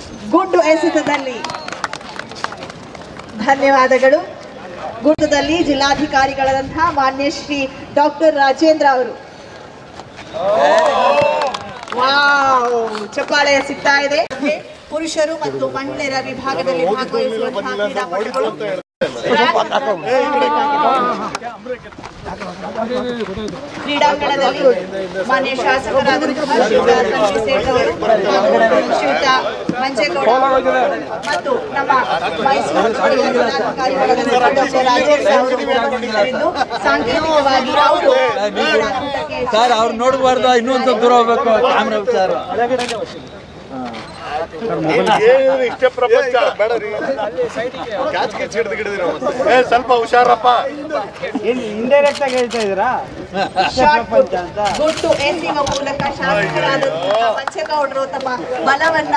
ಗುಂಡು ಎಸೆತದಲ್ಲಿ ಧನ್ಯವಾದಗಳು ಗುಂಡದಲ್ಲಿ ಜಿಲ್ಲಾಧಿಕಾರಿಗಳಾದಂತಹ ಮಾನ್ಯ ಶ್ರೀ ಡಾಕ್ಟರ್ ರಾಜೇಂದ್ರ ಅವರು ವಾವ್ ಚಪ್ಪಾಳೆ ಸಿಗ್ತಾ ಇದೆ ಪುರುಷರು ಮತ್ತು ಮಹಿಳೆಯರ ವಿಭಾಗದಲ್ಲಿ ಭಾಗವಹಿಸುವಂತಹ ಕ್ರೀಡಾಪಟುಗಳು ಕ್ರೀಡಾಂಗಣದಲ್ಲಿ ಮಾನ್ಯ ಶಾಸಕರಾದಂತಹ ಶ್ರೀಯುತ ಸಂಜಯ್ ಸೇಠ್ ಅವರು ಹಾಗೂ ಶ್ರೀಯುತ ಮಂಜೇಗೌಡ ಅವರು ಮತ್ತು ನಮ್ಮ ಮೈಸೂರು ಜಿಲ್ಲೆಯ ಜಿಲ್ಲಾಧಿಕಾರಿಗಳಾದಂತಹ ಡಾಕ್ಟರ್ ರಾಜೇಶ್ ಅವರು ಭಾಗವಹಿಸಲಿದ್ದು ಸಾಂಕೇತಿಕವಾಗಿ ಅವರು ಕ್ರೀಡಾಕೂಟಕ್ಕೆ ಸರ್ ಅವ್ರು ನೋಡಬಾರ್ದು ಇನ್ನೊಂದ್ ಸ್ವಲ್ಪ ದೂರ ಹೋಗ್ಬೇಕು ಕ್ಯಾಮ್ರಾ ಸರ್ ಏನು ಇಷ್ಟೇ ಪ್ರಪಂಚ ಬೇಡ ರೀ ಕ್ಯಾಚ್ ಕಿಚ್ ಹಿಡಿದು ಗಿಡದಿರ ಏ ಸ್ವಲ್ಪ ಹುಷಾರಪ್ಪ ಇಂಡೈರೆಕ್ಟ್ ಆಗಿ ಹೇಳ್ತಾ ಇದೀರಾ ಶಾರ್ಟ್ ಪುಟ್ ಗುಂಡು ಎಸೆಯುವ ಮೂಲಕ ಶಾಸಕರಾದಂತಹ ಮಂಚೇಗೌಡರು ತಮ್ಮ ಬಲವನ್ನ